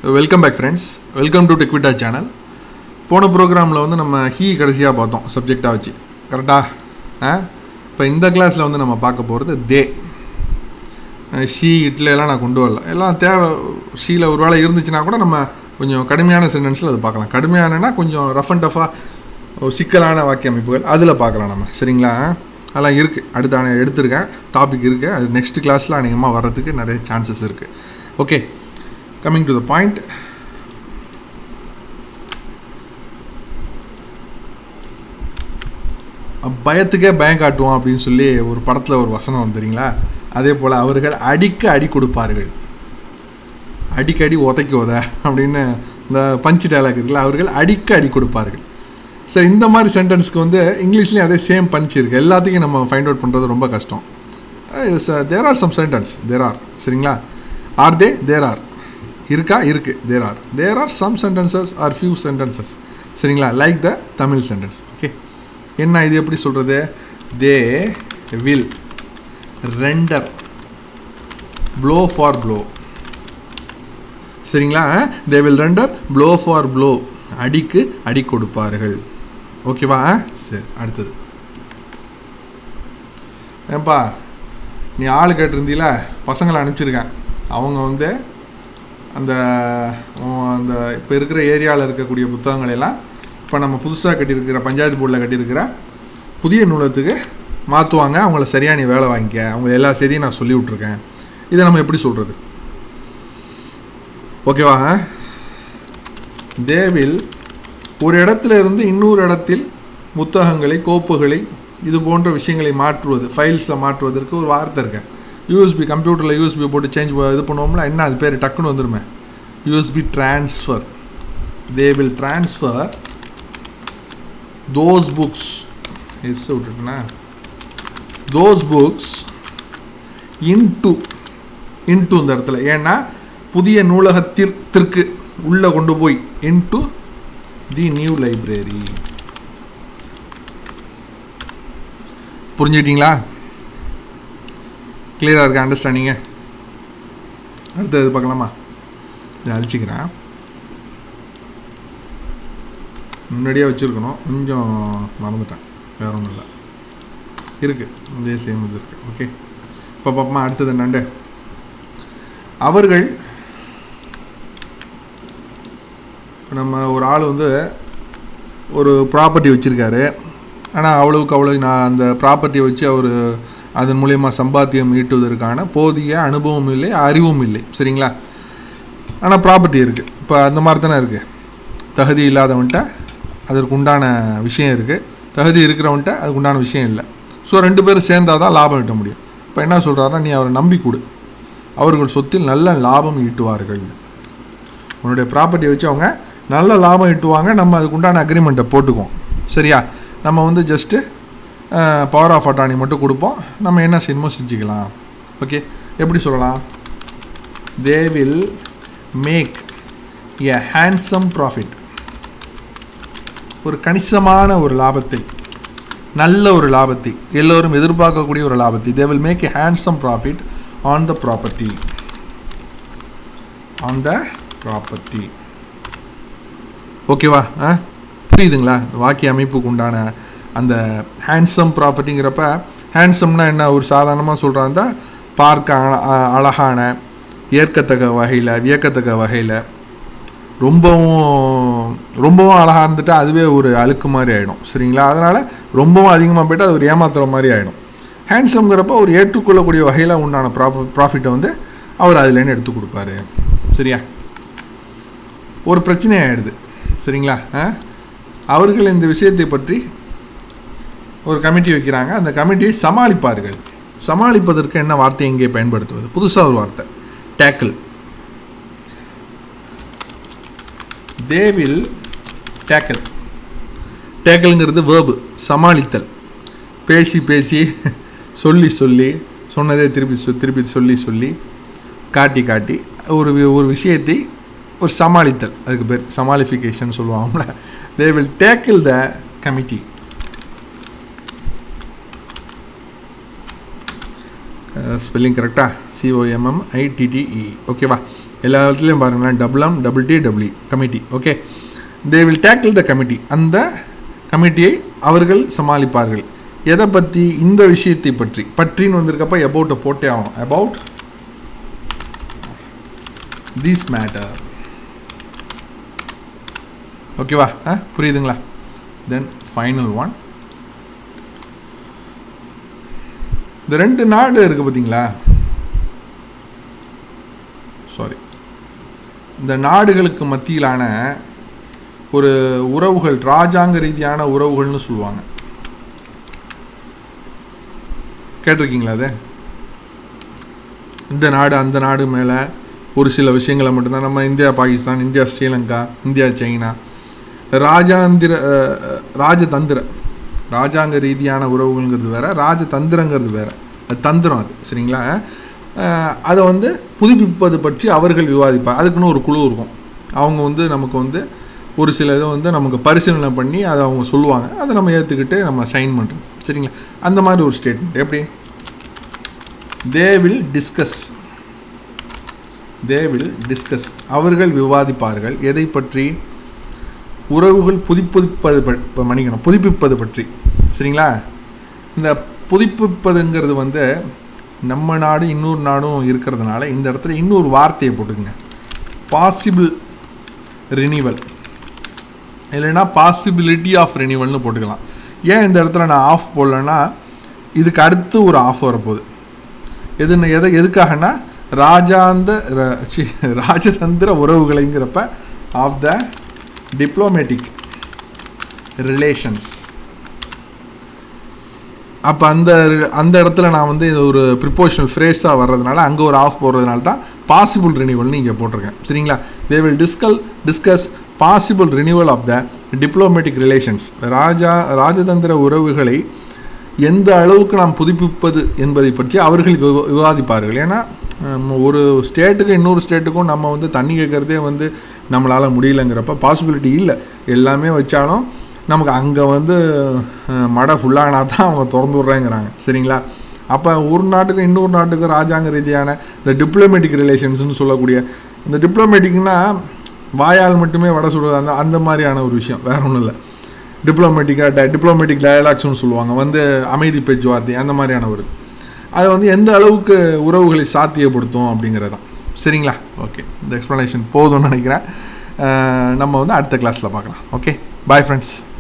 welcome back friends welcome to டெக்விட்டா channel போன ப்ரோக்ராமில் வந்து நம்ம ஹீ கடைசியாக பார்த்தோம் சப்ஜெக்டாக வச்சு கரெக்டாக ஆ இப்போ இந்த கிளாஸில் வந்து நம்ம பார்க்க போகிறது தே ஷீ இட்ல எல்லாம் நான் கொண்டு வரல எல்லாம் தேவை ஷீல ஒரு வேளை இருந்துச்சுன்னா கூட நம்ம கொஞ்சம் கடுமையான சென்டென்ஸில் அது பார்க்கலாம் கடுமையானனா கொஞ்சம் ரஃப் அண்ட் டஃபாக சிக்கலான வாக்கிய அமைப்புகள் அதில் பார்க்கலாம் நம்ம சரிங்களா அதெல்லாம் இருக்குது அடுத்த நான் எடுத்திருக்கேன் டாபிக் இருக்குது அது நெக்ஸ்ட் கிளாஸில் அநேகமாக வர்றதுக்கு நிறைய சான்சஸ் இருக்குது okay coming to the point பயத்துக்கே பயம் காட்டுவோம் அப்படின்னு சொல்லி ஒரு படத்தில் ஒரு வசனம் வரும் தெரியுங்களா அதே போல் அவர்கள் அடிக்க அடி கொடுப்பார்கள் அடிக்கடி உதைக்கு உத அப்படின்னு இந்த பஞ்சு டைலாக் இருக்குல்ல அவர்கள் அடிக்க அடி கொடுப்பார்கள் சரி இந்த மாதிரி சென்டென்ஸ்க்கு வந்து இங்கிலீஷ்லேயும் அதே சேம் பஞ்ச் இருக்குது எல்லாத்தையும் நம்ம ஃபைண்ட் அவுட் பண்ணுறது ரொம்ப கஷ்டம் there are some sentence there are சரிங்களா ஆர் தே தேர் ஆர் இருக்கா இருக்குது there are there are some sentences are few sentences சரிங்களா like the Tamil sentence okay என்ன இது எப்படி சொல்கிறது they will render blow for blow சரிங்களா they will render blow for blow அடிக்கு அடி கொடுப்பார்கள் ஓகேவா சரி அடுத்தது ஏன்பா நீ ஆள் கேட்டிருந்தீல பசங்களை அனுப்பிச்சிருக்கேன் அவங்க வந்து அந்த அந்த இப்போ இருக்கிற ஏரியாவில் இருக்கக்கூடிய புத்தகங்களை எல்லாம் இப்போ நம்ம புதுசாக கட்டியிருக்கிற பஞ்சாயத்து போர்டில் கட்டியிருக்கிற புதிய நூலகத்துக்கு மாற்றுவாங்க அவங்கள சரியாக நீ வேலை வாங்கிக்க அவங்க எல்லா செய்தியும் நான் சொல்லி விட்ருக்கேன் இதை நம்ம எப்படி சொல்கிறது ஓகேவா தேவில் ஒரு இடத்துல இருந்து இன்னொரு இடத்தில் புத்தகங்களை கோப்புகளை இது போன்ற விஷயங்களை மாற்றுவது ஃபைல்ஸை மாற்றுவதற்கு ஒரு வார்த்தை இருக்கு யூஎஸ்பி கம்ப்யூட்டரில் யூஎஸ்பி போட்டு சேஞ்ச் இது பண்ணுவோம்ல என்ன அது பேர் டக்குன்னு வந்துருமே USB transfer they will transfer those books yes விட்டுட்டுனா தோஸ் புக்ஸ் இன்டு இன்டு இந்த இடத்துல ஏன்னா புதிய நூலகத்திற்கு உள்ளே கொண்டு போய் இன்டு தி நியூ லைப்ரரி புரிஞ்சுக்கிட்டீங்களா கிளியராக இருக்கா அண்டர்ஸ்டாண்டிங்க அடுத்தது பார்க்கலாமா இதை அழிச்சிக்கிறேன் முன்னாடியே வச்சுருக்கணும் கொஞ்சம் மறந்துட்டேன் வேற ஒன்றும் இல்லை இருக்குது இதே சேம் இது இருக்குது ஓகே இப்போ பார்ப்போமா அடுத்தது என்னண்டு அவர்கள் இப்போ நம்ம ஒரு ஆள் வந்து ஒரு ப்ராப்பர்ட்டி வச்சுருக்காரு ஆனால் அவ்வளவுக்கு அவ்வளோ நான் அந்த ப்ராப்பர்ட்டியை வச்சு அவர் அதன் மூலயமா சம்பாத்தியம் ஈட்டுவதற்கான போதிய அனுபவம் இல்லை அறிவும் இல்லை சரிங்களா ஆனால் ப்ராப்பர்ட்டி இருக்குது இப்போ அந்த மாதிரி தானே இருக்குது தகுதி இல்லாதவன்ட்ட அதற்கு உண்டான விஷயம் இருக்குது தகுதி இருக்கிறவன்ட்ட அதுக்கு உண்டான விஷயம் இல்லை ஸோ ரெண்டு பேரும் சேர்ந்தால் தான் லாபம் ஈட்ட முடியும் இப்போ என்ன சொல்கிறாருன்னா நீ அவரை நம்பி கொடு அவர்கள் சொத்தில் நல்ல லாபம் ஈட்டுவார்கள் உன்னுடைய ப்ராப்பர்ட்டியை வச்சு அவங்க நல்ல லாபம் ஈட்டுவாங்க நம்ம அதுக்கு உண்டான அக்ரிமெண்ட்டை போட்டுக்குவோம் சரியா நம்ம வந்து ஜஸ்ட்டு பவர் ஆஃப் அட்டானி மட்டும் கொடுப்போம் நம்ம என்ன செய்யணுமோ செஞ்சுக்கலாம் ஓகே எப்படி சொல்லலாம் they will make a handsome profit ஒரு கணிசமான ஒரு லாபத்தை நல்ல ஒரு லாபத்தை எல்லோரும் எதிர்பார்க்கக்கூடிய ஒரு லாபத்தை they will make a handsome profit on the property on the property ஓகேவா ஆ புரியுதுங்களா வாக்கிய அமைப்புக்கு உண்டான அந்த ஹேண்ட்ஸம் ப்ராப்பர்ட்டிங்கிறப்ப ஹேண்ட்ஸம்னா என்ன ஒரு சாதாரணமாக சொல்கிறாங்க பார்க்க அழகான ஏற்கத்தக்க வகையில் வியக்கத்தக்க வகையில் ரொம்பவும் ரொம்பவும் அழகாக இருந்துட்டு அதுவே ஒரு அழுக்கு மாதிரி ஆகிடும் சரிங்களா அதனால் ரொம்பவும் அதிகமாக போய்ட்டு அது ஒரு ஏமாத்துற மாதிரி ஆகிடும் ஹேண்ட்ஸம்ங்கிறப்ப ஒரு ஏற்றுக்கொள்ளக்கூடிய வகையில் உண்டான ப்ராஃப ப்ராஃபிட்டை வந்து அவர் அதுலேருந்து எடுத்து கொடுப்பாரு சரியா ஒரு பிரச்சனை ஆகிடுது சரிங்களா அவர்கள் இந்த விஷயத்தை பற்றி ஒரு கமிட்டி வைக்கிறாங்க அந்த கமிட்டியை சமாளிப்பார்கள் சமாளிப்பதற்கு என்ன வார்த்தை இங்கே பயன்படுத்துவது புதுசாக ஒரு வார்த்தை டேக்கிள் தேவில் டேக்கிள் டேக்கிள்ங்கிறது வேர்பு சமாளித்தல் பேசி பேசி சொல்லி சொல்லி சொன்னதே திருப்பி திருப்பி சொல்லி சொல்லி காட்டி காட்டி ஒரு ஒரு விஷயத்தை ஒரு சமாளித்தல் அதுக்கு பேர் சமாளிஃபிகேஷன் சொல்லுவாங்கள்ல they will tackle the committee spelling கரெக்டாக சிஓஎம்எம் ஐடிடிஇ ஓகேவா எல்லா இடத்துலையும் பாருங்களேன் double M double T double committee okay they will tackle the committee அந்த கமிட்டியை அவர்கள் சமாளிப்பார்கள் எதை பற்றி இந்த விஷயத்தை பற்றி பற்றின்னு வந்திருக்கப்ப அபவுட்டை போட்டே ஆகணும் அபவுட் திஸ் மேட்டர் ஓகேவா ஆ புரியுதுங்களா தென் ஃபைனல் ஒன் இந்த ரெண்டு நாடு இருக்குது பார்த்தீங்களா சாரி இந்த நாடுகளுக்கு மத்தியிலான ஒரு உறவுகள் ராஜாங்க ரீதியான உறவுகள்னு சொல்லுவாங்க கேட்டிருக்கீங்களா அது இந்த நாடு அந்த நாடு மேலே ஒரு சில விஷயங்களை மட்டும்தான் நம்ம India Pakistan India Sri Lanka India China ராஜாந்திர அஹ், அஹ், ராஜதந்திர ராஜாங்க ரீதியான உறவுகள்ங்கிறது வேற ராஜதந்திரங்கிறது வேற அது தந்திரம் அது சரிங்களா அஹ், அதை வந்து புதுப்பிப்பது பற்றி அவர்கள் விவாதிப்பார் அதுக்குன்னு ஒரு குழு இருக்கும் அவங்க வந்து நமக்கு வந்து ஒரு சில இதை வந்து நமக்கு பரிசீலனை பண்ணி அதை அவங்க சொல்லுவாங்க அதை நம்ம ஏற்றுக்கிட்டு நம்ம சைன் பண்ணுறோம் சரிங்களா அந்த மாதிரி ஒரு ஸ்டேட்மெண்ட் எப்படி they will discuss they will discuss அவர்கள் விவாதிப்பார்கள் எதை பற்றி உறவுகள் புதுப்பிப்பது ப- இப்ப மன்னிக்கணும் புதுப்பிப்பது பற்றி சரிங்களா இந்த புதுப்பிப்பதுங்கிறது வந்து நம்ம நாடு இன்னொரு நாடும் இருக்கிறதுனால இந்த இடத்துல இன்னொரு வார்த்தையை போட்டுக்குங்க பாசிபிள் ரினிவல் இல்லைன்னா பாசிபிலிட்டி ஆஃப் ரினிவல்னு போட்டுக்கலாம் ஏன் இந்த இடத்துல நான் ஆஃப் போடலன்னா இதுக்கு அடுத்து ஒரு ஆஃப் வரப்போகுது எதுன்னு எதை எதுக்காகனா ராஜாந்த ர- சி, ராஜதந்திர உறவுகளைங்கிறப்ப ஆஃப் த டிப்ளோமேட்டிக் ரிலேஷன்ஸ் அப்போ அந்த அந்த இடத்துல நான் வந்து இது ஒரு ப்ரிப்போஷனல் ஃப்ரேஸாக வர்றதுனால அங்கே ஒரு ஆஃப் போடுறதுனால தான் பாசிபிள் ரினிவல்னு இங்கே போட்டிருக்கேன் சரிங்களா they will discuss discuss possible renewal of the diplomatic relations ராஜா ராஜதந்திர உறவுகளை எந்த அளவுக்கு நாம் புதுப்பிப்பது என்பதை பற்றி அவர்கள் விவா- விவாதிப்பார்கள் ஏன்னா நம்ம ஒரு ஸ்டேட்டுக்கு இன்னொரு ஸ்டேட்டுக்கும் நம்ம வந்து தண்ணி கேட்குறதே வந்து நம்மளால் முடியலங்கிறப்ப பாசிபிலிட்டி இல்லை எல்லாமே வச்சாலும் நமக்கு அங்கே வந்து அஹ், மடை ஃபுல்லானா தான் அவங்க திறந்து விட்றேங்கிறாங்க சரிங்களா அப்போ ஒரு நாட்டுக்கும் இன்னொரு நாட்டுக்கும் ராஜாங்க ரீதியான இந்த டிப்ளமேட்டிக் ரிலேஷன்ஸ்னு சொல்லக்கூடிய இந்த டிப்ளமேட்டிக்னா வாயால் மட்டுமே வடை சுடுவது அந்த அந்த மாதிரியான ஒரு விஷயம் வேற ஒன்றும் இல்லை டிப்ளமேட்டிக்காக டிப்ளமேட்டிக் டயலாக்ஸ்னு சொல்லுவாங்க வந்து அமைதி பேச்சுவார்த்தை அந்த மாதிரியான ஒரு அது வந்து எந்த அளவுக்கு உறவுகளை சாத்தியப்படுத்தும் அப்படிங்கிறது தான் சரிங்களா ஓகே இந்த எக்ஸ்ப்ளனேஷன் போதும்னு நினைக்கிறேன் அஹ் நம்ம வந்து அடுத்த கிளாஸில் பார்க்கலாம் ஓகே பாய் ஃப்ரெண்ட்ஸ்